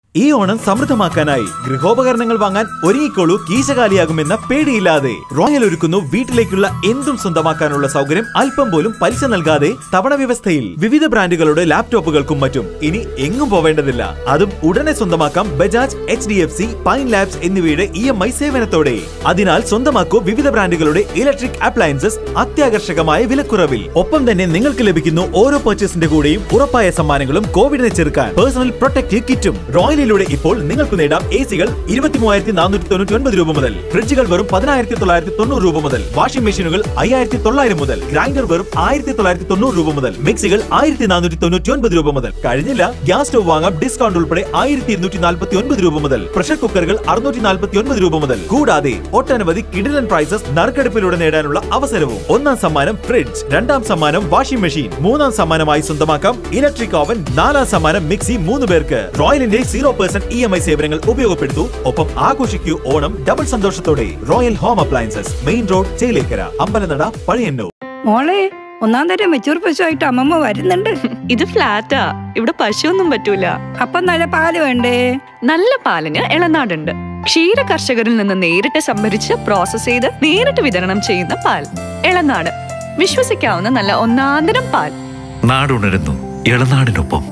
ഈ ഓണം സമൃദ്ധമാക്കാനായി ഗൃഹോപകരണങ്ങൾ വാങ്ങാൻ ഒരുങ്ങിക്കോളൂ കീശകാലിയാകുമെന്ന പേടിയില്ലാതെ റോയൽ ഒരുക്കുന്നു വീട്ടിലേക്കുള്ള എന്തും സ്വന്തമാക്കാനുള്ള സൗകര്യം അല്പം പോലും പലിശ നൽകാതെ തവണ വ്യവസ്ഥയിൽ വിവിധ ബ്രാൻഡുകളുടെ ലാപ്ടോപ്പുകൾക്കും മറ്റും ഇനി എങ്ങും പോവേണ്ടതില്ല അതും ഉടനെ സ്വന്തമാക്കാം Bajaj H D F C Pine Labs എന്നിവയുടെ ഇ എം ഐ സേവനത്തോടെ അതിനാൽ സ്വന്തമാക്കൂ വിവിധ ബ്രാൻഡുകളുടെ ഇലക്ട്രിക് അപ്ലയൻസസ് അത്യാകർഷകമായ വിലക്കുറവിൽ ഒപ്പം തന്നെ നിങ്ങൾക്ക് ലഭിക്കുന്നു ഓരോ പർച്ചേസിന്റെ കൂടെയും ഉറപ്പായ സമ്മാനങ്ങളും കോവിഡിനെ ചെറുക്കാൻ പേഴ്സണൽ പ്രൊട്ടക്റ്റീവ് കിറ്റും റോയലിലൂടെ ഇപ്പോൾ നിങ്ങൾക്ക് നേടാം എ സികൾ ഇരുപത്തി മൂവായിരത്തി നാനൂറ്റി തൊണ്ണൂറ്റി ഒൻപത് രൂപ മുതൽ ഫ്രിഡ്ജുകൾ വെറും പതിനായിരത്തി തൊള്ളായിരത്തി തൊണ്ണൂറ് രൂപ മുതൽ വാഷിംഗ് മെഷീനുകൾ അയ്യായിരത്തി തൊള്ളായിരം മുതൽ ഗ്രൈൻഡർ വെറും ആയിരത്തി തൊള്ളായിരത്തി തൊണ്ണൂറ് രൂപ മുതൽ മിക്സികൾ ആയിരത്തി നാനൂറ്റി തൊണ്ണൂറ്റി ഒൻപത് രൂപ മുതൽ കഴിഞ്ഞില്ല ഗ്യാസ് സ്റ്റവ് വാങ്ങാം ഡിസ്കൗണ്ട് ഉൾപ്പെടെ ആയിരത്തി ഇരുന്നൂറ്റി നാൽപ്പത്തി ഒൻപത് രൂപ മുതൽ പ്രഷർ കുക്കറുകൾ അറുന്നൂറ്റി നാൽപ്പത്തി ഒൻപത് രൂപ മുതൽ കൂടാതെ ഒട്ടനവധി കിടിലൻ പ്രൈസസ് നറുക്കെടുപ്പിലൂടെ നേടാനുള്ള അവസരവും ഒന്നാം സമ്മാനം ഫ്രിഡ്ജ് രണ്ടാം സമ്മാനം വാഷിംഗ് മെഷീൻ മൂന്നാം സമ്മാനമായി സ്വന്തമാക്കാം ഇലക്ട്രിക് ഓവൻ നാലാം സമ്മാനം മിക്സി മൂന്ന് പേർക്ക് റോയലിന്റെ zero percent E M I സേവനങ്ങൾ ഉപയോഗപ്പെടുത്തൂ ഒപ്പം ആഘോഷിക്കൂ ഓണം ഡബിൾ സന്തോഷത്തോടെ Royal home appliances main road Chelakkara Ambalanada Pazhayannur മോളെ ഒന്നാം തരം മെച്ചൂർ പശുവായിട്ട് അമ്മമ്മ വരുന്നുണ്ട് ഇത് ഫ്ലാറ്റാ ഇവിടെ പശുവൊന്നും പറ്റൂല അപ്പം നല്ല പാല് വേണ്ടേ നല്ല പാലിന് ഇളനാടുണ്ട് ക്ഷീര കർഷകരിൽ നിന്ന് നേരിട്ട് സംഭരിച്ച് പ്രോസസ് ചെയ്ത് നേരിട്ട് വിതരണം ചെയ്യുന്ന പാൽ ഇളനാട് വിശ്വസിക്കാവുന്ന നല്ല ഒന്നാന്തരം പാൽ നാടുണരുന്നു ഇളനാടിനൊപ്പം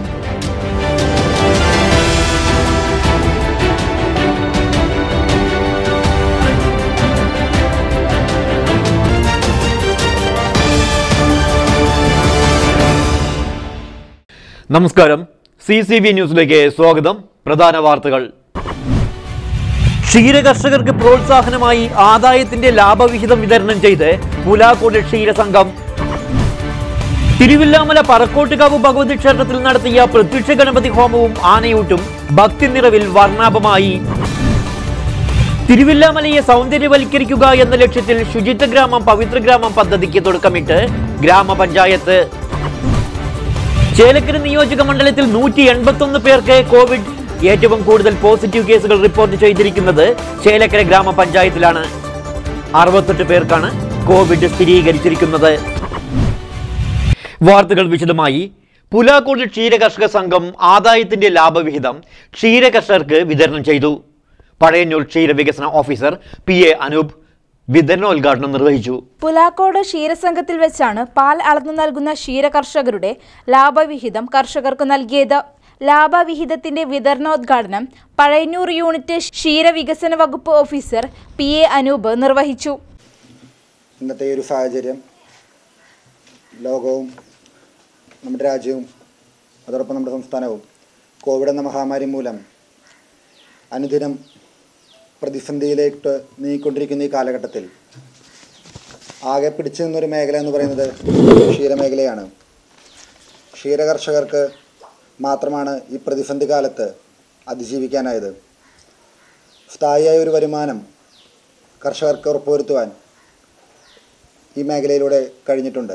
നമസ്കാരം സി സി ബി ന്യൂസിലേക്ക് സ്വാഗതം പ്രധാന വാർത്തകൾ ക്ഷീരകർഷകർക്ക് പ്രോത്സാഹനമായി ആദായത്തിന്റെ ലാഭവിഹിതം വിതരണം ചെയ്ത് പുലാക്കോട് ക്ഷീരസംഘം തിരുവില്ലാമല പറക്കോട്ടുകാവ് ഭഗവതി ക്ഷേത്രത്തിൽ നടത്തിയ പ്രത്യക്ഷ ഗണപതി ഹോമവും ആനയൂട്ടും ഭക്തി നിറവിൽ വർണ്ണാഭമായി തിരുവില്ലാമലയെ സൗന്ദര്യവൽക്കരിക്കുക എന്ന ലക്ഷ്യത്തിൽ ശുചിത്വ ഗ്രാമം പവിത്ര ഗ്രാമം പദ്ധതിക്ക് തുടക്കമിട്ട് ഗ്രാമപഞ്ചായത്ത് ചേലക്കര നിയോജക മണ്ഡലത്തിൽ നൂറ്റി എൺപത്തി ഒന്ന് പേർക്ക് കോവിഡ് ഏറ്റവും കൂടുതൽ പോസിറ്റീവ് കേസുകൾ റിപ്പോർട്ട് ചെയ്തിരിക്കുന്നത് ചേലക്കര ഗ്രാമപഞ്ചായത്തിലാണ് അറുപത്തെട്ട് പേർക്കാണ് കോവിഡ് സ്ഥിരീകരിച്ചിരിക്കുന്നത് വാർത്തകൾ വിശദമായി പുലാക്കോട് ക്ഷീരകർഷക സംഘം ആദായത്തിന്റെ ലാഭവിഹിതം ക്ഷീരകർഷകർക്ക് വിതരണം ചെയ്തു പഴയന്നൂർ ക്ഷീരവികസന ഓഫീസർ പി എ അനൂപ് വിതരണോദ്ഘാടനം നിർവഹിച്ചു പുലാക്കോട് ക്ഷീരസംഘത്തിൽ വെച്ചാണ് പാൽ അളന്നു നൽകുന്ന ക്ഷീരകർഷകരുടെ ലാഭവിഹിതം കർഷകർക്ക് നൽകിയത് ലാഭവിഹിതത്തിന്റെ വിതരണോദ്ഘാടനം പഴയന്നൂർ യൂണിറ്റ് ക്ഷീരവികസന വകുപ്പ് ഓഫീസർ പി എ അനൂപ് നിർവഹിച്ചു ഇന്നത്തെ ഈ ഒരു സാഹചര്യം ലോകവും നമ്മുടെ രാജ്യവും അതോടൊപ്പം നമ്മുടെ സംസ്ഥാനവും കോവിഡ് എന്ന മഹാമാരി മൂലം അനുദിനം പ്രതിസന്ധിയിലേക്ക് നീങ്ങിക്കൊണ്ടിരിക്കുന്ന ഈ കാലഘട്ടത്തിൽ ആകെ പിടിച്ചു നിന്നൊരു മേഖല എന്ന് പറയുന്നത് ക്ഷീരമേഖലയാണ് ക്ഷീരകർഷകർക്ക് മാത്രമാണ് ഈ പ്രതിസന്ധി കാലത്ത് അതിജീവിക്കാനായത് സ്ഥായിയായ ഒരു വരുമാനം കർഷകർക്ക് ഉറപ്പുവരുത്തുവാൻ ഈ മേഖലയിലൂടെ കഴിഞ്ഞിട്ടുണ്ട്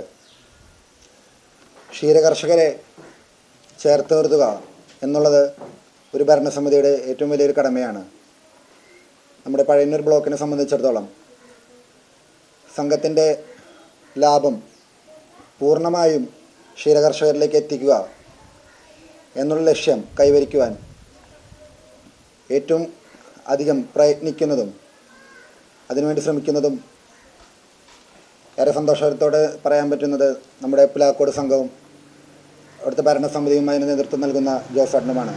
ക്ഷീരകർഷകരെ ചേർത്ത് നിർത്തുക എന്നുള്ളത് ഒരു ഭരണസമിതിയുടെ ഏറ്റവും വലിയൊരു കടമയാണ് നമ്മുടെ പഴയന്നൂർ ബ്ലോക്കിനെ സംബന്ധിച്ചിടത്തോളം സംഘത്തിൻ്റെ ലാഭം പൂർണ്ണമായും ക്ഷീരകർഷകരിലേക്ക് എത്തിക്കുക എന്നുള്ള ലക്ഷ്യം കൈവരിക്കുവാൻ ഏറ്റവും അധികം പ്രയത്നിക്കുന്നതും അതിനുവേണ്ടി ശ്രമിക്കുന്നതും ഏറെ സന്തോഷത്തോടെ പറയാൻ പറ്റുന്നത് നമ്മുടെ പുലാക്കോട് സംഘവും അവിടുത്തെ ഭരണസമിതിയും അതിന് നേതൃത്വം നൽകുന്ന ജോസേട്ടനുമാണ്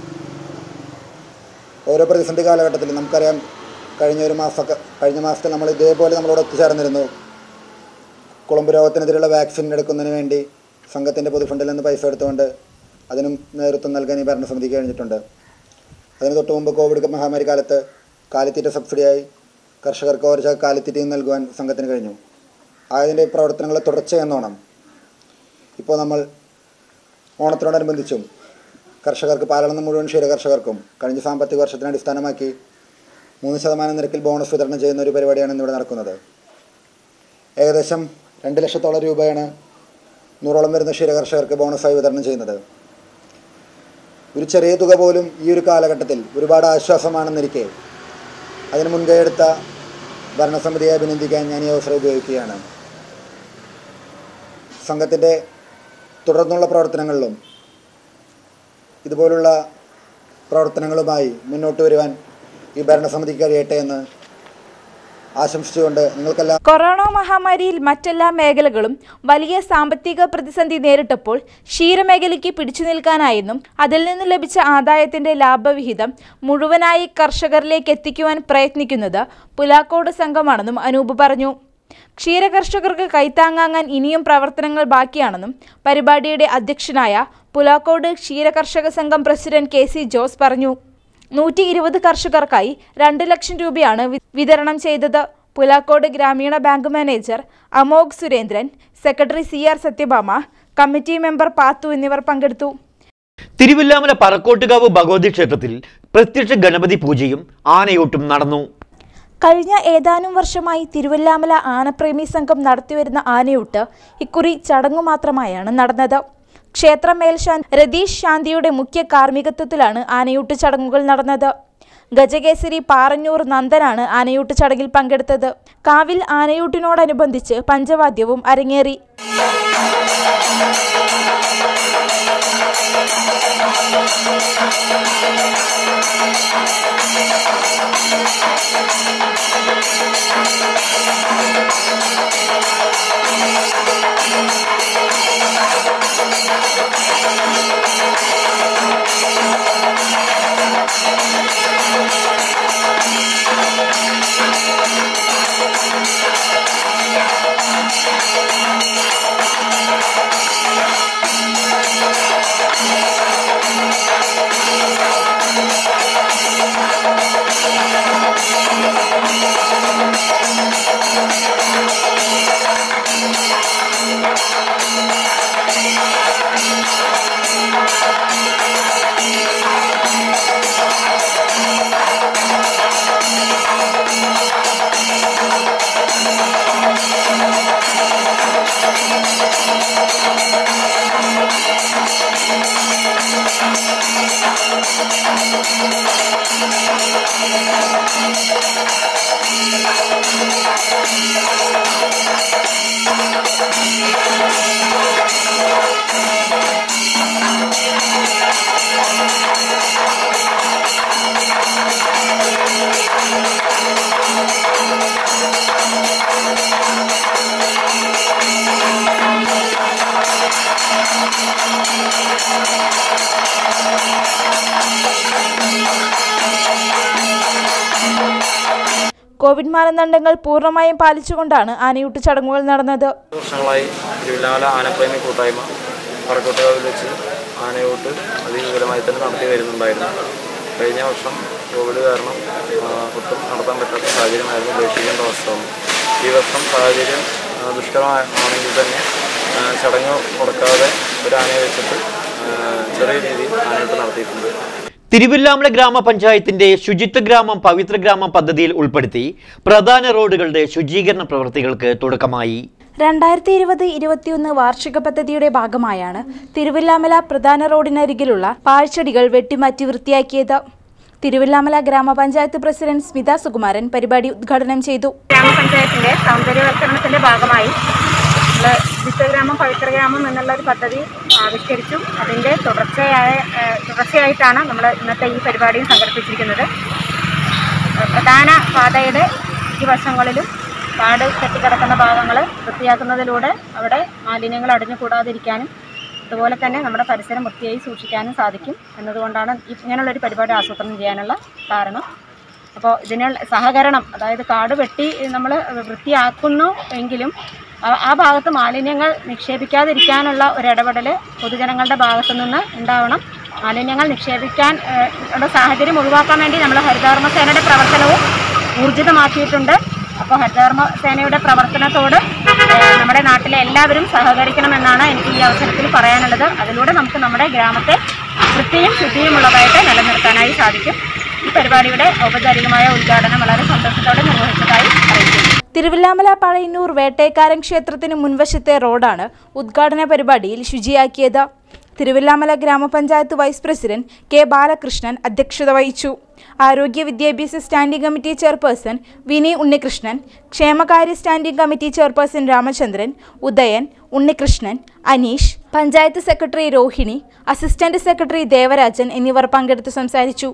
ഓരോ പ്രതിസന്ധി കാലഘട്ടത്തിലും നമുക്കറിയാം കഴിഞ്ഞ ഒരു മാസമൊക്കെ കഴിഞ്ഞ മാസത്തിൽ നമ്മൾ ഇതേപോലെ നമ്മളോട് ഒത്തുചേർന്നിരുന്നു കുളമ്പ് രോഗത്തിനെതിരെയുള്ള വാക്സിൻ എടുക്കുന്നതിന് വേണ്ടി സംഘത്തിൻ്റെ പൊതുഫണ്ടിൽ നിന്ന് പൈസ എടുത്തുകൊണ്ട് അതിനും നേതൃത്വം നൽകാൻ ഈ ഭരണസമിതിക്ക് കഴിഞ്ഞിട്ടുണ്ട് അതിന് തൊട്ട് മുമ്പ് കോവിഡ് മഹാമാരി കാലത്ത് കാലിത്തീറ്റ സബ്സിഡിയായി കർഷകർക്ക് ഓരോ ചാക്ക് കാലിത്തീറ്റയും നൽകുവാൻ സംഘത്തിന് കഴിഞ്ഞു അതിൻ്റെ പ്രവർത്തനങ്ങൾ തുടർച്ചയെന്നോണം ഇപ്പോൾ നമ്മൾ ഓണത്തിനോടനുബന്ധിച്ചും കർഷകർക്ക് പാലളന്ന മുഴുവൻ ക്ഷീരകർഷകർക്കും കഴിഞ്ഞ സാമ്പത്തിക വർഷത്തിനെ അടിസ്ഥാനമാക്കി മൂന്ന് ശതമാനം നിരക്കിൽ ബോണസ് വിതരണം ചെയ്യുന്ന ഒരു പരിപാടിയാണ് ഇന്നിവിടെ നടക്കുന്നത് ഏകദേശം രണ്ട് ലക്ഷത്തോളം രൂപയാണ് നൂറോളം വരുന്ന ക്ഷീരകർഷകർക്ക് ബോണസായി വിതരണം ചെയ്യുന്നത് ഒരു ചെറിയ തുക പോലും ഈ ഒരു കാലഘട്ടത്തിൽ ഒരുപാട് ആശ്വാസമാണെന്നിരിക്കെ അതിന് മുൻകൈയെടുത്ത ഭരണസമിതിയെ അഭിനന്ദിക്കാൻ ഞാൻ ഈ അവസരം ഉപയോഗിക്കുകയാണ് സംഘത്തിൻ്റെ തുടർന്നുള്ള പ്രവർത്തനങ്ങളിലും ഇതുപോലുള്ള പ്രവർത്തനങ്ങളുമായി മുന്നോട്ട് വരുവാൻ ഈ ഭരണസമിതിക്ക് കഴിയട്ടെ എന്ന് ആശംസിച്ചുകൊണ്ട് നിങ്ങൾക്കെല്ലാം കൊറോണ മഹാമാരിയിൽ മറ്റെല്ലാ മേഖലകളും വലിയ സാമ്പത്തിക പ്രതിസന്ധി നേരിട്ടപ്പോൾ ക്ഷീരമേഖലയ്ക്ക് പിടിച്ചു നിൽക്കാനായെന്നും അതിൽ നിന്ന് ലഭിച്ച ആദായത്തിന്റെ ലാഭവിഹിതം മുഴുവനായി കർഷകരിലേക്ക് എത്തിക്കുവാൻ പ്രയത്നിക്കുന്നത് പുലാക്കോട് സംഘമാണെന്നും അനൂപ് പറഞ്ഞു ക്ഷീരകർഷകർക്ക് കൈത്താങ്ങാങ്ങാൻ ഇനിയും പ്രവർത്തനങ്ങൾ ബാക്കിയാണെന്നും പരിപാടിയുടെ അധ്യക്ഷനായ പുലാക്കോട് ക്ഷീരകർഷക സംഘം പ്രസിഡന്റ് കെ സി ജോസ് പറഞ്ഞു നൂറ്റി ഇരുപത് കർഷകർക്കായി രണ്ട് ലക്ഷം രൂപയാണ് വി- വിതരണം ചെയ്തത് പുലാക്കോട് ഗ്രാമീണ bank manager Amogh Surendran secretary C R Sathyabhama committee member Pathu എന്നിവർ പങ്കെടുത്തു തിരുവില്ലാമല പറക്കോട്ടുകാവ് ഭഗവതി ക്ഷേത്രത്തിൽ പ്രത്യക്ഷ ഗണപതി പൂജയും ആനയോട്ടും നടന്നു കഴിഞ്ഞ ഏതാനും വർഷമായി തിരുവല്ലാമല ആനപ്രേമി സംഘം നടത്തിവരുന്ന ആനയൂട്ട് ഇക്കുറി ചടങ്ങു മാത്രമായാണ് നടന്നത് ക്ഷേത്ര മേൽശാൻ രതീഷ് ശാന്തിയുടെ മുഖ്യ കാർമ്മികത്വത്തിലാണ് ആനയൂട്ട് ചടങ്ങുകൾ നടന്നത് ഗജകേസരി പാറന്നൂർ നന്ദനാണ് ആനയൂട്ട് ചടങ്ങിൽ പങ്കെടുത്തത് കാവിൽ ആനയൂട്ടിനോടനുബന്ധിച്ച് പഞ്ചവാദ്യവും അരങ്ങേറി കോവിഡ് മാനദണ്ഡങ്ങൾ പൂർണ്ണമായും പാലിച്ചുകൊണ്ടാണ് ആനയൂട്ട് ചടങ്ങുകൾ നടന്നത് വർഷങ്ങളായി തിരുവില്ലാമല ആനപ്രേമി കൂട്ടായ്മ പറക്കോട്ടുകാവിൽ വെച്ച് ആനയോട്ട് അതിവിപുലമായി തന്നെ നടത്തി വരുന്നുണ്ടായിരുന്നു കഴിഞ്ഞ വർഷം കോവിഡ് കാരണം ആ, ഒട്ടും നടത്താൻ പറ്റാത്ത സാഹചര്യമായിരുന്നു ഉപേക്ഷിക്കേണ്ട അവസ്ഥ വന്നു ഈ വർഷം സാഹചര്യം ആ, ദുഷ്കരമാണെങ്കിൽ തന്നെ ആ, ചടങ്ങ് മുടക്കാതെ ഒരു ആനയെ വെച്ചിട്ട് ആ, ചെറിയ രീതിയിൽ ആനയോട്ട് നടത്തിയിട്ടുണ്ട് തിരുവില്ലാമല ഗ്രാമപഞ്ചായത്തിന്റെ ശുചിത്വ ഗ്രാമം പവിത്ര ഗ്രാമം പദ്ധതിയിൽ ഉൾപ്പെടുത്തി പ്രധാന റോഡുകളുടെ ശുചീകരണ പ്രവൃത്തികൾക്ക് തുടക്കമായി രണ്ടായിരത്തി ഇരുപത് ഇരുപത്തിയൊന്ന് വാർഷിക പദ്ധതിയുടെ ഭാഗമായാണ് തിരുവല്ലാമല പ്രധാന റോഡിനരികിലുള്ള പാഴ്ചെടികൾ വെട്ടിമാറ്റി വൃത്തിയാക്കിയത് തിരുവല്ലാമല ഗ്രാമപഞ്ചായത്ത് പ്രസിഡന്റ് സ്മിത സുകുമാരൻ പരിപാടി ഉദ്ഘാടനം ചെയ്തു ഗ്രാമപഞ്ചായത്തിന്റെ സൗന്ദര്യവൽക്കരണത്തിന്റെ ഭാഗമായി നമ്മൾ വിശ്വഗ്രാമം പവിത്രഗ്രാമം എന്നുള്ള ഒരു പദ്ധതി ആവിഷ്കരിച്ചു അതിന്റെ തുടർച്ചയായ ഏഹ്, തുടർച്ചയായിട്ടാണ് നമ്മൾ ഇന്നത്തെ ഈ പരിപാടിയും സംഘടിപ്പിച്ചിരിക്കുന്നത് ഏഹ്, പ്രധാന പാതയുടെ ഇരുവശങ്ങളിലും കാട് കെട്ടിക്കിടക്കുന്ന ഭാഗങ്ങൾ വൃത്തിയാക്കുന്നതിലൂടെ അവിടെ മാലിന്യങ്ങൾ അടിഞ്ഞു കൂടാതിരിക്കാനും അതുപോലെ തന്നെ നമ്മുടെ പരിസരം വൃത്തിയായി സൂക്ഷിക്കാനും സാധിക്കും എന്നതുകൊണ്ടാണ് ഈ- ഇങ്ങനെയുള്ളൊരു പരിപാടി ആസൂത്രണം ചെയ്യാനുള്ള കാരണം അപ്പോൾ ഇതിനുള്ള സഹകരണം അതായത് കാട് വെട്ടി നമ്മൾ വൃത്തിയാക്കുന്നു എങ്കിലും ആ- ആ ഭാഗത്ത് മാലിന്യങ്ങൾ നിക്ഷേപിക്കാതിരിക്കാനുള്ള ഒരു ഇടപെടൽ പൊതുജനങ്ങളുടെ ഭാഗത്തു നിന്ന് ഉണ്ടാവണം മാലിന്യങ്ങൾ നിക്ഷേപിക്കാൻ ഏഹ്, ഉള്ള സാഹചര്യം ഒഴിവാക്കാൻ വേണ്ടി നമ്മൾ ഹരിതകർമ്മ സേനയുടെ പ്രവർത്തനവും ഊർജിതമാക്കിയിട്ടുണ്ട് അപ്പോൾ ഹരിതകർമ്മ സേനയുടെ പ്രവർത്തനത്തോട് ഏഹ്, നമ്മുടെ നാട്ടിലെ എല്ലാവരും സഹകരിക്കണമെന്നാണ് എനിക്ക് ഈ അവസരത്തിൽ പറയാനുള്ളത് അതിലൂടെ നമുക്ക് നമ്മുടെ ഗ്രാമത്തെ വൃത്തിയും ശുദ്ധിയുമുള്ളതായിട്ട് നിലനിർത്താനായി സാധിക്കും ഈ പരിപാടിയുടെ ഔപചാരികമായ ഉദ്ഘാടനം വളരെ സന്തോഷത്തോടെ നിർവഹിച്ചതായി അറിയിക്കുന്നു തിരുവല്ലാമല പഴയന്നൂർ വേട്ടേക്കാരൻ ക്ഷേത്രത്തിന് മുൻവശത്തെ റോഡാണ് ഉദ്ഘാടന പരിപാടിയിൽ ശുചിയാക്കിയത് തിരുവല്ലാമല ഗ്രാമപഞ്ചായത്ത് വൈസ് പ്രസിഡന്റ് കെ ബാലകൃഷ്ണൻ അധ്യക്ഷത വഹിച്ചു ആരോഗ്യ വിദ്യാഭ്യാസ standing committee chairperson Vini Unnikrishnan ക്ഷേമകാര്യ standing committee chairperson Ramachandran Udayan Unnikrishnan Aneesh panchayat secretary Rohini assistant secretary Devarajan എന്നിവർ പങ്കെടുത്ത് സംസാരിച്ചു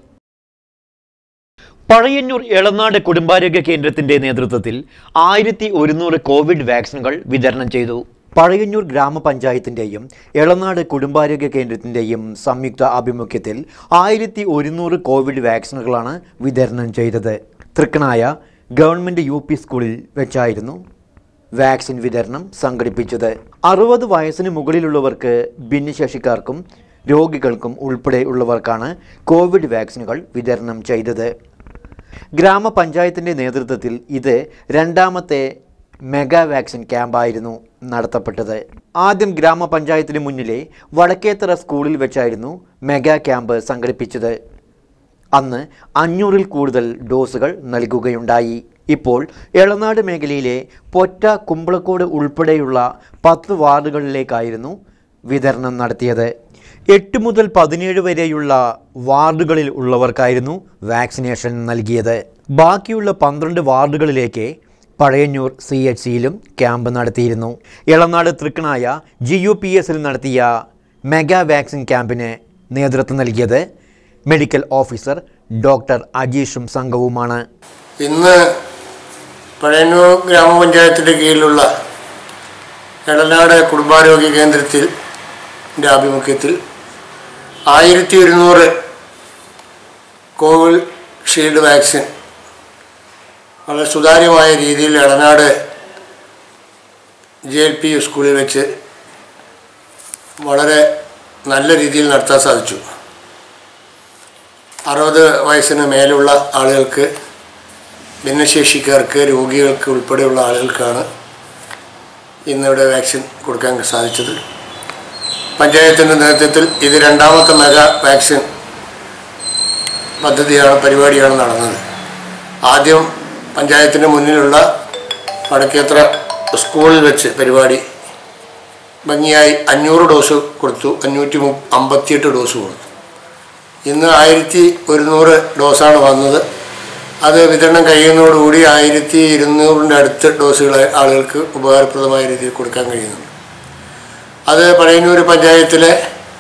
പഴയന്നൂർ എളനാട് കുടുംബാരോഗ്യ കേന്ദ്രത്തിന്റെ നേതൃത്വത്തിൽ ആയിരത്തി ഒരുന്നൂറ് കോവിഡ് വാക്സിനുകൾ വിതരണം ചെയ്തു പഴയന്നൂർ ഗ്രാമപഞ്ചായത്തിന്റെയും എളനാട് കുടുംബാരോഗ്യ കേന്ദ്രത്തിന്റെയും സംയുക്ത ആഭിമുഖ്യത്തിൽ ആയിരത്തി ഒരുന്നൂറ് കോവിഡ് വാക്സിനുകളാണ് വിതരണം ചെയ്തത് തൃക്കണായ ഗവൺമെന്റ് യു പി സ്കൂളിൽ വെച്ചായിരുന്നു വാക്സിൻ വിതരണം സംഘടിപ്പിച്ചത് അറുപത് വയസ്സിന് മുകളിലുള്ളവർക്ക് ഭിന്നശേഷിക്കാർക്കും രോഗികൾക്കും ഉൾപ്പെടെ ഉള്ളവർക്കാണ് കോവിഡ് വാക്സിനുകൾ വിതരണം ചെയ്തത് ഗ്രാമപഞ്ചായത്തിൻ്റെ നേതൃത്വത്തിൽ ഇത് രണ്ടാമത്തെ മെഗാ വാക്സിൻ ക്യാമ്പായിരുന്നു നടത്തപ്പെട്ടത് ആദ്യം ഗ്രാമപഞ്ചായത്തിന് മുന്നിലെ വടക്കേത്തറ സ്കൂളിൽ വെച്ചായിരുന്നു മെഗാ ക്യാമ്പ് സംഘടിപ്പിച്ചത് അന്ന് അഞ്ഞൂറിൽ കൂടുതൽ ഡോസുകൾ നൽകുകയുണ്ടായി ഇപ്പോൾ എളനാട് മേഖലയിലെ പൊറ്റ കുമ്പളക്കോട് ഉൾപ്പെടെയുള്ള പത്ത് വാർഡുകളിലേക്കായിരുന്നു വിതരണം നടത്തിയത് എട്ട് മുതൽ പതിനേഴ് വരെയുള്ള വാർഡുകളിൽ ഉള്ളവർക്കായിരുന്നു വാക്സിനേഷൻ നൽകിയത് ബാക്കിയുള്ള പന്ത്രണ്ട് വാർഡുകളിലേക്ക് പഴയന്നൂർ സി എച്ച് സിയിലും ക്യാമ്പ് നടത്തിയിരുന്നു Elanad Thrikkanaya G U P എസിൽ നടത്തിയ മെഗാ വാക്സിൻ ക്യാമ്പിന് നേതൃത്വം നൽകിയത് മെഡിക്കൽ ഓഫീസർ ഡോക്ടർ അജീഷും സംഘവുമാണ് ഇന്ന് പഴയന്നൂർ ഗ്രാമപഞ്ചായത്തിൻ്റെ കീഴിലുള്ള എടനാട് കുടുംബാരോഗ്യ കേന്ദ്രത്തിൽ ൻ്റെ ആഭിമുഖ്യത്തിൽ ആയിരത്തി ഒരുന്നൂറ് കോവിഡ് ഷീൽഡ് വാക്സിൻ വളരെ സുതാര്യമായ രീതിയിൽ എടനാട് ജെ എൽ പി സ്കൂളിൽ വെച്ച് വളരെ നല്ല രീതിയിൽ നടത്താൻ സാധിച്ചു അറുപത് വയസ്സിന് മേലുള്ള ആളുകൾക്ക് ഭിന്നശേഷിക്കാർക്ക് രോഗികൾക്ക് ഉൾപ്പെടെയുള്ള ആളുകൾക്കാണ് ഇന്നിവിടെ വാക്സിൻ കൊടുക്കാൻ സാധിച്ചത് പഞ്ചായത്തിൻ്റെ നേതൃത്വത്തിൽ ഇത് രണ്ടാമത്തെ മെഗാ വാക്സിൻ പദ്ധതിയാണ് പരിപാടിയാണ് നടന്നത് ആദ്യം പഞ്ചായത്തിൻ്റെ മുന്നിലുള്ള വടക്കേത്ര സ്കൂളിൽ വെച്ച് പരിപാടി ഭംഗിയായി അഞ്ഞൂറ് ഡോസ് കൊടുത്തു അഞ്ഞൂറ്റി മു അമ്പത്തിയെട്ട് ഡോസ് കൊടുത്തു ഇന്ന് ആയിരത്തി ഒരുന്നൂറ് ഡോസാണ് വന്നത് അത് വിതരണം കഴിയുന്നതോടുകൂടി ആയിരത്തി ഇരുന്നൂറിൻ്റെ അടുത്ത് ഡോസുകൾ ആളുകൾക്ക് ഉപകാരപ്രദമായ രീതിയിൽ കൊടുക്കാൻ കഴിയുന്നുണ്ട് അത് പഴയന്നൂർ പഞ്ചായത്തിലെ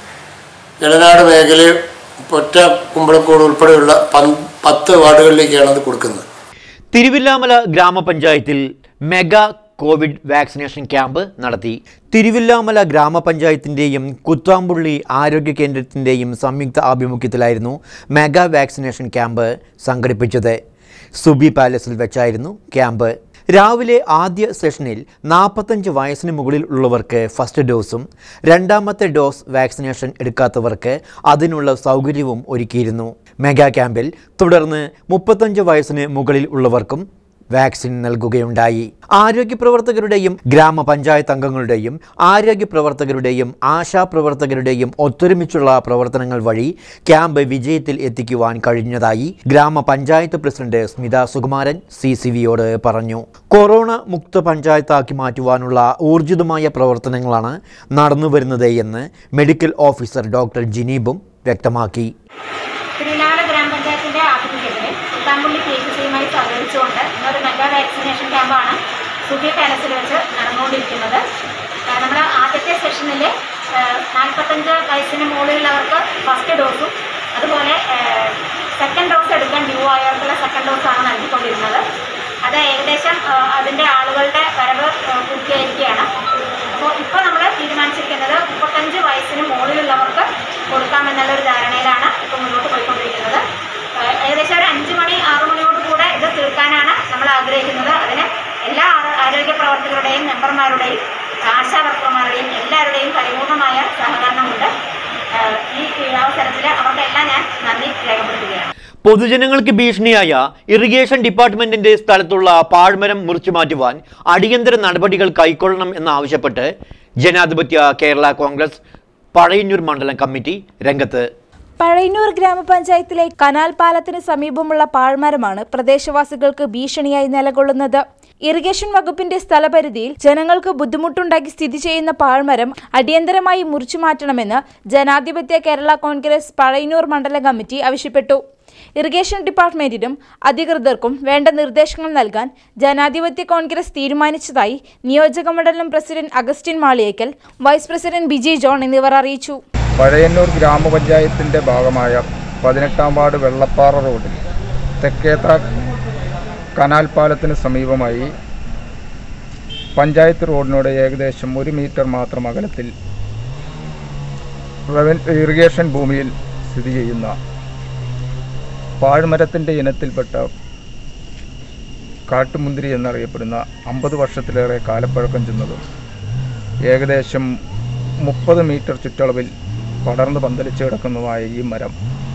ഇളനാട് മേഖലയിൽ പൊറ്റ കുമ്പളക്കോട് ഉൾപ്പെടെയുള്ള പൻ- പത്ത് വാർഡുകളിലേക്കാണ് അത് കൊടുക്കുന്നത് തിരുവില്ലാമല ഗ്രാമപഞ്ചായത്തിൽ മെഗാ കോവിഡ് വാക്സിനേഷൻ ക്യാമ്പ് നടത്തി തിരുവില്ലാമല ഗ്രാമപഞ്ചായത്തിൻ്റെയും കുത്താമ്പുള്ളി ആരോഗ്യ കേന്ദ്രത്തിൻ്റെയും സംയുക്ത ആഭിമുഖ്യത്തിലായിരുന്നു മെഗാ വാക്സിനേഷൻ ക്യാമ്പ് സംഘടിപ്പിച്ചത് സുബി പാലസിൽ വെച്ചായിരുന്നു ക്യാമ്പ് രാവിലെ ആദ്യ സെഷനിൽ നാൽപ്പത്തഞ്ച് വയസ്സിന് മുകളിൽ ഉള്ളവർക്ക് ഫസ്റ്റ് ഡോസും രണ്ടാമത്തെ ഡോസ് വാക്സിനേഷൻ എടുക്കാത്തവർക്ക് അതിനുള്ള സൗകര്യവും ഒരുക്കിയിരുന്നു മെഗാ ക്യാമ്പിൽ തുടർന്ന് മുപ്പത്തഞ്ച് വയസ്സിന് മുകളിൽ ഉള്ളവർക്കും വാക്സിൻ നൽകുകയുണ്ടായി ആരോഗ്യ പ്രവർത്തകരുടെയും ഗ്രാമപഞ്ചായത്ത് അംഗങ്ങളുടെയും ആരോഗ്യ പ്രവർത്തകരുടെയും ആശാ പ്രവർത്തകരുടെയും ഒത്തൊരുമിച്ചുള്ള പ്രവർത്തനങ്ങൾ വഴി ക്യാമ്പ് വിജയത്തിൽ എത്തിക്കുവാൻ കഴിഞ്ഞതായി ഗ്രാമപഞ്ചായത്ത് പ്രസിഡന്റ് സ്മിത സുകുമാരൻ സി സി വിയോട് പറഞ്ഞു കൊറോണ മുക്ത പഞ്ചായത്താക്കി മാറ്റുവാനുള്ള ഊർജിതമായ പ്രവർത്തനങ്ങളാണ് നടന്നുവരുന്നത് എന്ന് മെഡിക്കൽ ഓഫീസർ ഡോക്ടർ ജിനീബും വ്യക്തമാക്കി തിരുനാട് ഗ്രാമപഞ്ചായത്തിന്റെ ആഭിമുഖ്യത്തിൽ കുത്താമ്പുള്ളി പി എച്ച് സിയുമായി സഹകരിച്ചുകൊണ്ട് ഇന്നൊരു മെഗാ വാക്സിനേഷൻ ക്യാമ്പാണ് സുബി പാലസിൽ വെച്ച് നടന്നുകൊണ്ടിരിക്കുന്നത് നമ്മൾ ആദ്യത്തെ സെഷനിൽ നാൽപ്പത്തഞ്ച് വയസ്സിന് മുകളിലുള്ളവർക്ക് ഫസ്റ്റ് ഡോസും അതുപോലെ സെക്കൻഡ് ഡോസ് എടുക്കാൻ ഡ്യൂ ആയവർക്കുള്ള സെക്കൻഡ് ഡോസാണ് നൽകിക്കൊണ്ടിരുന്നത് അത് ഏകദേശം ആ, അതിൻ്റെ ആളുകളുടെ വരവ് ആ, പൂർത്തിയായിരിക്കുകയാണ് അപ്പോൾ ഇപ്പോൾ നമ്മൾ തീരുമാനിച്ചിരിക്കുന്നത് മുപ്പത്തഞ്ച് വയസ്സിന് മുകളിലുള്ളവർക്ക് കൊടുക്കാമെന്നുള്ള ഒരു ധാരണയിലാണ് ഇപ്പോൾ മുന്നോട്ട് പോയിക്കൊണ്ടിരിക്കുന്നത് ആ, ഏകദേശം ഒരു അഞ്ച് മണി ആറു മണിയോട് കൂടെ ഇത് തീർക്കാനാണ് നമ്മൾ ആഗ്രഹിക്കുന്നത് അതിന് എല്ലാ ആ- ആരോഗ്യ പ്രവർത്തകരുടെയും മെമ്പർമാരുടെയും ആശാ വർക്കർമാരുടെയും എല്ലാവരുടെയും പരിപൂർണമായ സഹകരണമുണ്ട് ആ, ഈ അവസരത്തിൽ അവർക്കെല്ലാം ഞാൻ നന്ദി രേഖപ്പെടുത്തുകയാണ് പൊതുജനങ്ങൾക്ക് ഭീഷണിയായ ഇറിഗേഷൻ ഡിപ്പാർട്ട്മെന്റിന്റെ സ്ഥലത്തുള്ള പാഴ്മരം മുറിച്ചു മാറ്റുവാൻ അടിയന്തര നടപടികൾ കൈക്കൊള്ളണം എന്നാവശ്യപ്പെട്ട് ജനാധിപത്യ കേരള കോൺഗ്രസ് പഴയന്നൂർ മണ്ഡലം കമ്മിറ്റി രംഗത്ത് പഴയന്നൂർ ഗ്രാമപഞ്ചായത്തിലെ കനാൽ പാലത്തിന് സമീപമുള്ള പാഴ്മരമാണ് പ്രദേശവാസികൾക്ക് ഭീഷണിയായി നിലകൊള്ളുന്നത് ഇറിഗേഷൻ വകുപ്പിന്റെ സ്ഥലപരിധിയിൽ ജനങ്ങൾക്ക് ബുദ്ധിമുട്ടുണ്ടാക്കി സ്ഥിതി ചെയ്യുന്ന പാഴ്മരം അടിയന്തരമായി മുറിച്ചു മാറ്റണമെന്ന് ജനാധിപത്യ കേരള കോൺഗ്രസ് പഴയന്നൂർ മണ്ഡലം കമ്മിറ്റി ആവശ്യപ്പെട്ടു ഇറിഗേഷൻ ഡിപ്പാർട്ട്മെന്റിനും അധികൃതർക്കും വേണ്ട നിർദ്ദേശങ്ങൾ നൽകാൻ ജനാധിപത്യ കോൺഗ്രസ് തീരുമാനിച്ചതായി നിയോജക മണ്ഡലം president Augustine Maliyekkal vice president Biji John എന്നിവർ അറിയിച്ചു പഴയന്നൂർ ഗ്രാമപഞ്ചായത്തിൻ്റെ ഭാഗമായ പതിനെട്ടാം വാർഡ് വെള്ളപ്പാറ റോഡിൽ തെക്കേത്ര കനാൽ പാലത്തിന് സമീപമായി പഞ്ചായത്ത് റോഡിനോട് ഏകദേശം ഒരു മീറ്റർ മാത്രം അകലത്തിൽ റവൻ- ഇറിഗേഷൻ ഭൂമിയിൽ സ്ഥിതി ചെയ്യുന്ന പാഴ്മരത്തിൻ്റെ ഇനത്തിൽപ്പെട്ട കാട്ടുമുന്തിരി എന്നറിയപ്പെടുന്ന അമ്പത് വർഷത്തിലേറെ കാലപ്പഴക്കം ചെന്നതും ഏകദേശം മുപ്പത് മീറ്റർ ചുറ്റളവിൽ പടർന്ന് പന്തലിച്ച് കിടക്കുന്നതുമായ ഈ മരം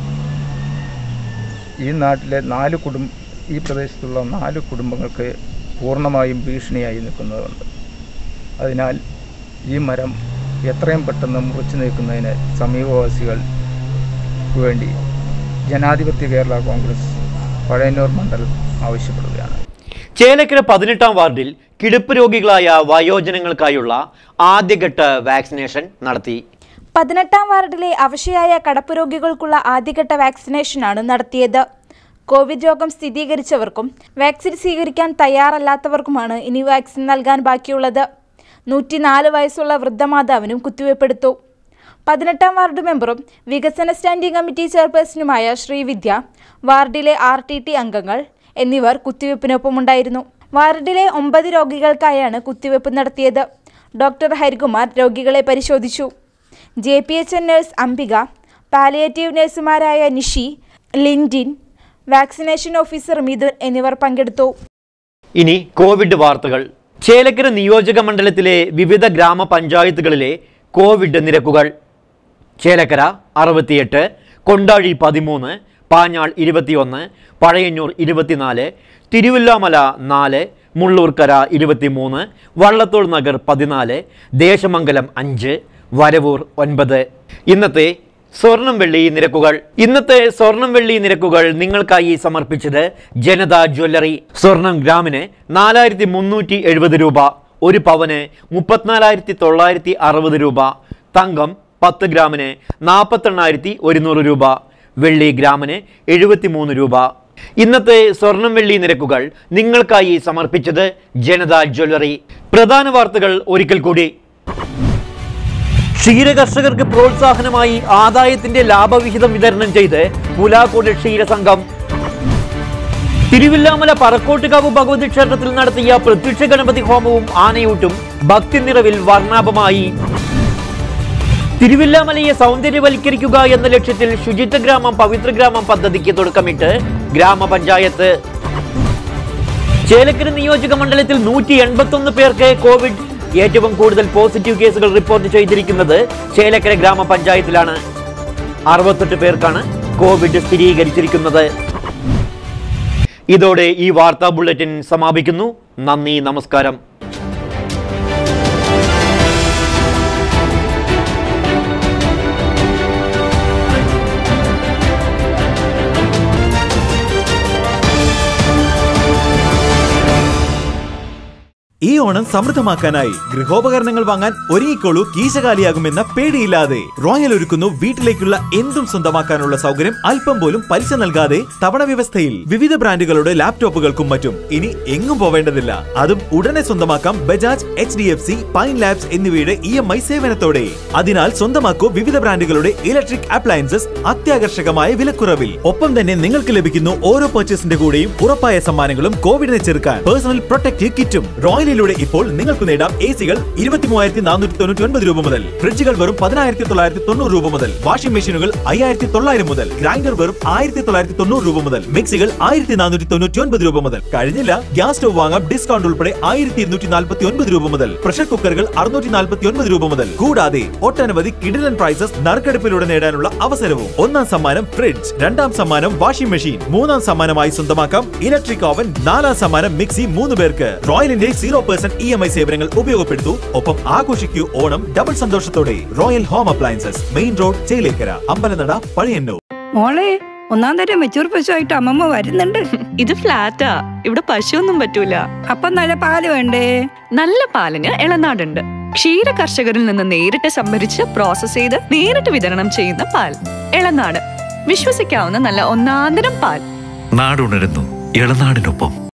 ഈ നാട്ടിലെ നാല് കുടുംബ ഈ പ്രദേശത്തുള്ള നാല് കുടുംബങ്ങൾക്ക് പൂർണ്ണമായും ഭീഷണിയായി നിൽക്കുന്നതുണ്ട് അതിനാൽ ഈ മരം എത്രയും പെട്ടെന്ന് മുറിച്ചു നീക്കുന്നതിന് സമീപവാസികൾക്ക് വേണ്ടി ജനാധിപത്യ കേരള കോൺഗ്രസ് പഴയന്നൂർ മണ്ഡലം ആവശ്യപ്പെടുകയാണ് ചേലക്കര പതിനെട്ടാം വാർഡിൽ കിടപ്പ് രോഗികളായ വയോജനങ്ങൾക്കായുള്ള ആദ്യഘട്ട വാക്സിനേഷൻ നടത്തി പതിനെട്ടാം വാർഡിലെ അവശയായ കടപ്പ് രോഗികൾക്കുള്ള ആദ്യഘട്ട വാക്സിനേഷനാണ് നടത്തിയത് കോവിഡ് രോഗം സ്ഥിരീകരിച്ചവർക്കും വാക്സിൻ സ്വീകരിക്കാൻ തയ്യാറല്ലാത്തവർക്കുമാണ് ഇനി വാക്സിൻ നൽകാൻ ബാക്കിയുള്ളത് നൂറ്റിനാല് വയസ്സുള്ള വൃദ്ധമാതാവിനും കുത്തിവയ്പ്പെടുത്തു പതിനെട്ടാം വാർഡ് മെമ്പറും വികസന സ്റ്റാൻഡിംഗ് കമ്മിറ്റി ചെയർപേഴ്സണുമായ ശ്രീവിദ്യ വാർഡിലെ ആർ ടി ടി അംഗങ്ങൾ എന്നിവർ കുത്തിവയ്പ്പിനൊപ്പമുണ്ടായിരുന്നു വാർഡിലെ ഒമ്പത് രോഗികൾക്കായാണ് കുത്തിവയ്പ്പ് നടത്തിയത് ഡോക്ടർ ഹരികുമാർ രോഗികളെ പരിശോധിച്ചു J P H N nurse Ambika palliative നഴ്സുമാരായ നിഷി ലിൻഡിൻ വാക്സിനേഷൻ ഓഫീസർ മിഥുൻ എന്നിവർ പങ്കെടുത്തു ഇനി കോവിഡ് വാർത്തകൾ ചേലക്കര നിയോജക മണ്ഡലത്തിലെ വിവിധ ഗ്രാമപഞ്ചായത്തുകളിലെ കോവിഡ് നിരക്കുകൾ ചേലക്കര അറുപത്തിയെട്ട് കൊണ്ടാഴി പതിമൂന്ന് പാഞ്ഞാൾ ഇരുപത്തിയൊന്ന് പഴയന്നൂർ ഇരുപത്തിനാല് തിരുവല്ലാമല നാല് മുള്ളൂർക്കര ഇരുപത്തിമൂന്ന് വള്ളത്തോൾ നഗർ പതിനാല് ദേശമംഗലം അഞ്ച് വരവൂർ ഒൻപത് ഇന്നത്തെ സ്വർണം വെള്ളി നിരക്കുകൾ ഇന്നത്തെ സ്വർണം വെള്ളി നിരക്കുകൾ നിങ്ങൾക്കായി സമർപ്പിച്ചത് ജനത ജ്വല്ലറി സ്വർണം ഗ്രാമിന് നാലായിരത്തി മുന്നൂറ്റി എഴുപത് രൂപ ഒരു പവന് മുപ്പത്തിനാലായിരത്തി തൊള്ളായിരത്തി അറുപത് രൂപ തങ്കം പത്ത് ഗ്രാമിന് നാൽപ്പത്തെണ്ണായിരത്തി ഒരുന്നൂറ് രൂപ വെള്ളി ഗ്രാമിന് എഴുപത്തിമൂന്ന് രൂപ ഇന്നത്തെ സ്വർണം വെള്ളി നിരക്കുകൾ നിങ്ങൾക്കായി സമർപ്പിച്ചത് ജനത ജ്വല്ലറി പ്രധാന വാർത്തകൾ ഒരിക്കൽ കൂടി ക്ഷീരകർഷകർക്ക് പ്രോത്സാഹനമായി ആദായത്തിന്റെ ലാഭവിഹിതം വിതരണം ചെയ്ത് പുലാക്കോട് ക്ഷീരസംഘം തിരുവില്ലാമല പറക്കോട്ടുകാവ് ഭഗവതി ക്ഷേത്രത്തിൽ നടത്തിയ പ്രത്യക്ഷ ഗണപതി ഹോമവും ആനയൂട്ടും ഭക്തി നിറവിൽ വർണ്ണാഭമായി തിരുവില്ലാമലയെ സൗന്ദര്യവൽക്കരിക്കുക എന്ന ലക്ഷ്യത്തിൽ ശുചിത്വ ഗ്രാമം പവിത്ര ഗ്രാമം പദ്ധതിക്ക് തുടക്കമിട്ട് ഗ്രാമപഞ്ചായത്ത് ചേലക്കര നിയോജക മണ്ഡലത്തിൽ നൂറ്റി എൺപത്തൊന്ന് പേർക്ക് കോവിഡ് ഏറ്റവും കൂടുതൽ പോസിറ്റീവ് കേസുകൾ റിപ്പോർട്ട് ചെയ്തിരിക്കുന്നത് ചേലക്കര ഗ്രാമപഞ്ചായത്തിലാണ് അറുപത്തെട്ട് പേർക്കാണ് കോവിഡ് സ്ഥിരീകരിച്ചിരിക്കുന്നത് ഇതോടെ ഈ വാർത്താ ബുള്ളറ്റിൻ സമാപിക്കുന്നു നന്ദി നമസ്കാരം ഈ ഓണം സമൃദ്ധമാക്കാനായി ഗൃഹോപകരണങ്ങൾ വാങ്ങാൻ ഒരുങ്ങിക്കോളൂ കീശകാലിയാകുമെന്ന പേടിയില്ലാതെ റോയൽ ഒരുക്കുന്നു വീട്ടിലേക്കുള്ള എന്തും സ്വന്തമാക്കാനുള്ള സൗകര്യം അല്പം പോലും പലിശ നൽകാതെ തവണ വ്യവസ്ഥയിൽ വിവിധ ബ്രാൻഡുകളുടെ ലാപ്ടോപ്പുകൾക്കും മറ്റും ഇനി എങ്ങും പോവേണ്ടതില്ല അതും ഉടനെ സ്വന്തമാക്കാം Bajaj H D F C Pine Labs എന്നിവയുടെ ഇ എം ഐ സേവനത്തോടെ അതിനാൽ സ്വന്തമാക്കൂ വിവിധ ബ്രാൻഡുകളുടെ ഇലക്ട്രിക് അപ്ലയൻസസ് അത്യാകർഷകമായ വിലക്കുറവിൽ ഒപ്പം തന്നെ നിങ്ങൾക്ക് ലഭിക്കുന്നു ഓരോ പർച്ചേസിന്റെ കൂടെയും ഉറപ്പായ സമ്മാനങ്ങളും കോവിഡിനെ ചെറുക്കാൻ പേഴ്സണൽ പ്രൊട്ടക്റ്റീവ് കിറ്റും റോയലിലൂടെ ഇപ്പോൾ നിങ്ങൾക്ക് നേടാം എ സികൾ ഇരുപത്തി മൂവായിരത്തി നാനൂറ്റി തൊണ്ണൂറ്റി ഒൻപത് രൂപ മുതൽ ഫ്രിഡ്ജുകൾ വെറും പതിനായിരത്തി തൊള്ളായിരത്തി തൊണ്ണൂറ് രൂപ മുതൽ വാഷിംഗ് മെഷീനുകൾ അയ്യായിരത്തി തൊള്ളായിരം മുതൽ ഗ്രൈൻഡർ വെറും ആയിരത്തി തൊള്ളായിരത്തി തൊണ്ണൂറ് രൂപ മുതൽ മിക്സികൾ ആയിരത്തി നാനൂറ്റി തൊണ്ണൂറ്റി ഒൻപത് രൂപ മുതൽ കഴിഞ്ഞില്ല ഗ്യാസ് സ്റ്റവ് വാങ്ങാം ഡിസ്കൗണ്ട് ഉൾപ്പെടെ ആയിരത്തി ഇരുന്നൂറ്റി നാൽപ്പത്തി ഒൻപത് രൂപ മുതൽ പ്രഷർ കുക്കറുകൾ അറുന്നൂറ്റി നാൽപ്പത്തി ഒൻപത് രൂപ മുതൽ കൂടാതെ ഒട്ടനവധി കിടിലൻ പ്രൈസസ് നറുക്കെടുപ്പിലൂടെ നേടാനുള്ള അവസരവും ഒന്നാം സമ്മാനം ഫ്രിഡ്ജ് രണ്ടാം സമ്മാനം വാഷിംഗ് മെഷീൻ മൂന്നാം സമ്മാനമായി സ്വന്തമാക്കാം ഇലക്ട്രിക് ഓവൻ നാലാം സമ്മാനം മിക്സി മൂന്ന് പേർക്ക് റോയലിന്റെ zero percent E M I സേവനങ്ങൾ ഉപയോഗപ്പെടുത്തൂ ഒപ്പം ആഘോഷിക്കൂ ഓണം ഡബിൾ സന്തോഷത്തോടെ Royal home appliances main road Chelakkara Ambalanada Pazhayannur മോളെ ഒന്നാം തരം മെച്ചൂർ പശുവായിട്ട് അമ്മമ്മ വരുന്നുണ്ട് ഇത് ഫ്ലാറ്റാ ഇവിടെ പശുവൊന്നും പറ്റൂല അപ്പൊ നല്ല പാല് വേണ്ടേ നല്ല പാലിന് ഇളനാടുണ്ട് ക്ഷീര കർഷകരിൽ നിന്ന് നേരിട്ട് സംഭരിച്ച് പ്രോസസ് ചെയ്ത് നേരിട്ട് വിതരണം ചെയ്യുന്ന പാൽ ഇളനാട് വിശ്വസിക്കാവുന്ന നല്ല ഒന്നാന്തരം പാൽ നാടുണരുന്നു ഇളനാടിനൊപ്പം